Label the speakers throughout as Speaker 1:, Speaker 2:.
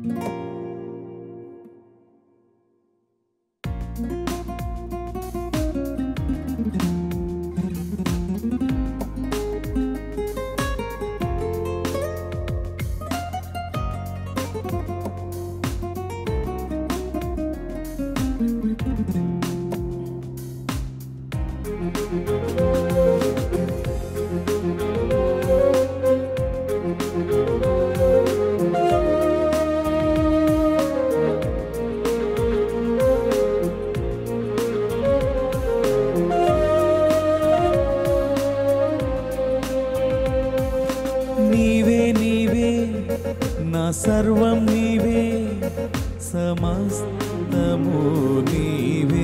Speaker 1: నీవే నీవే నా సర్వం నీవే సమస్తము నీవే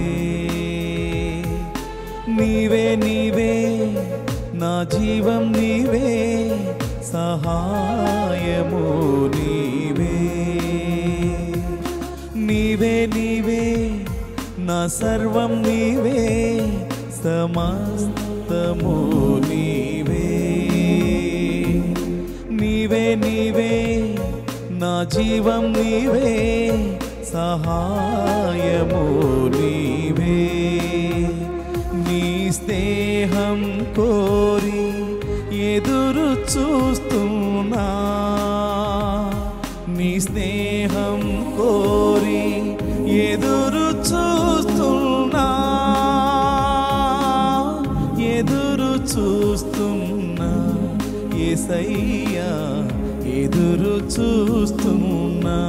Speaker 1: నీవే నీవే నా జీవం నీవే సహాయము నీవే నీవే నీవే నా సర్వం నీవే సమస్తము నీవే నీవే నీవే నా జీవం నీవే సహాయము నీవే నీ స్నేహం కోరి ఎదురు చూస్తున్నా నీ స్నేహం కోరి ఎదురు చూస్తున్నా ఎదురు చూస్తున్నా ఏసయ్యా ఎదురు చూస్తున్నా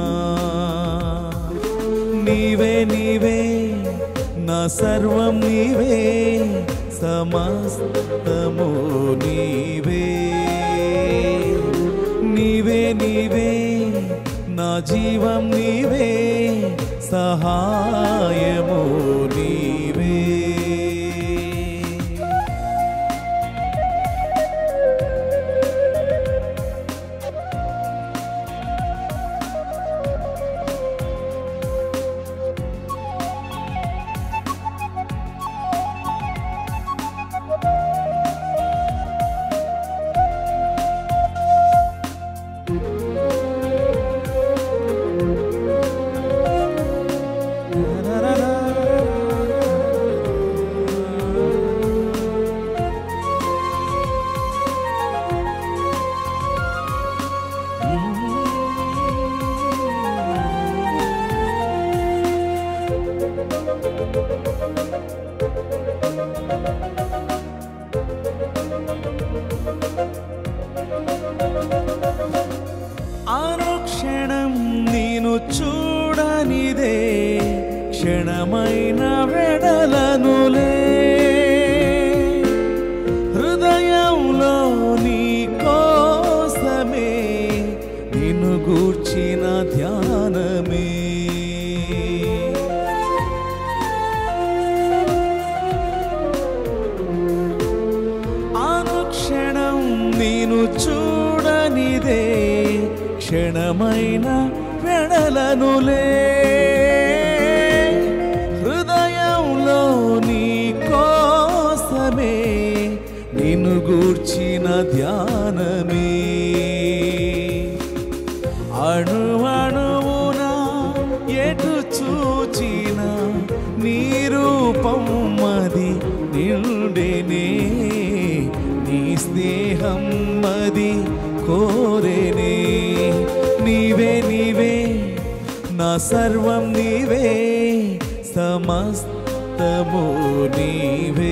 Speaker 1: నీవే నీవే నా సర్వం నీవే సమస్తము నీవే నీవే నీవే నా జీవం నీవే సహాయము నీవే అనుక్షణం నేను చూడనిదే క్షణమైన వెడలనులే హృదయంలో నీ కోసమే నిన్ను గూర్చిన ధ్యానమే అనుక్షణం నేను చూడనిదే క్షణమైన వెడలనులే హృదయంలో నీ కోసమే నిన్ను గూర్చిన ధ్యానమే అణు అణువున ఎటు చూచిన నీ రూపం మది నిండెనే నీ స్నేహం మది కోరెనే నీవే నీవే నా సర్వం నీవే సమస్తము నీవే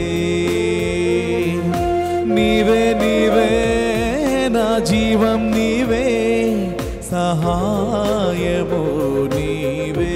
Speaker 1: నీవే నీవే నా జీవం నీవే సహాయము నీవే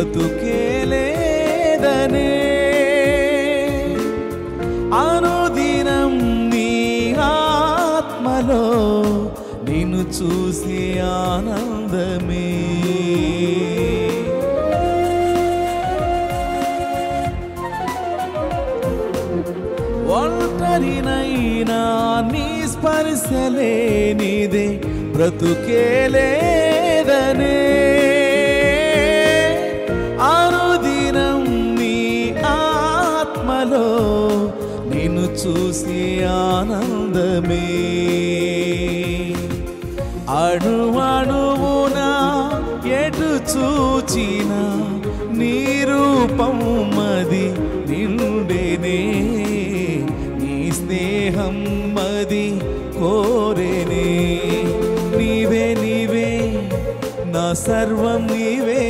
Speaker 1: బ్రతుకేలేదనే అనుదినం నీ ఆత్మలో నిన్ను చూసి ఆనందమే ఒంటరినైనా నీ స్పర్శలేనిదే బ్రతుకేలేదనే అనుదినం నీ ఆత్మలో నిన్ను చూసి ఆనందమే అణు అణువున ఎటు చూచిన నీ రూపం మది నిండెనే నీ స్నేహం మది కోరెనే నీవే నీవే నా సర్వం నీవే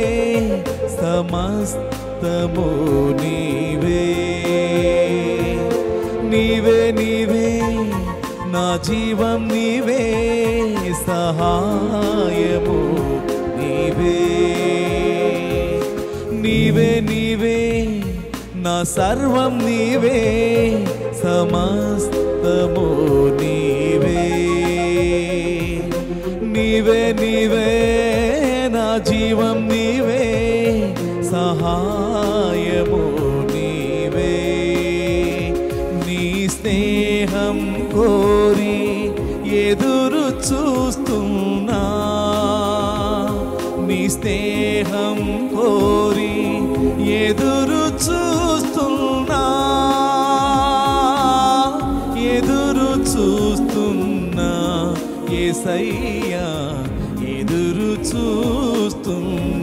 Speaker 1: సమస్తము నీవే నీవే నీవే నా జీవం నీవే సహాయము నీవే నీవే నీవే నా సర్వం నీవే సమస్తము నీవే నీవే నీవే నా జీవం నీవే సహాయము నీవే నీ స్నేహం కోరి ఎదురు చూస్తున్నా నీ స్నేహం కోరి ఎదురు చూస్తున్నా ఎదురు చూస్తున్నా ఏసయ్యా ఎదురు చూస్తున్నా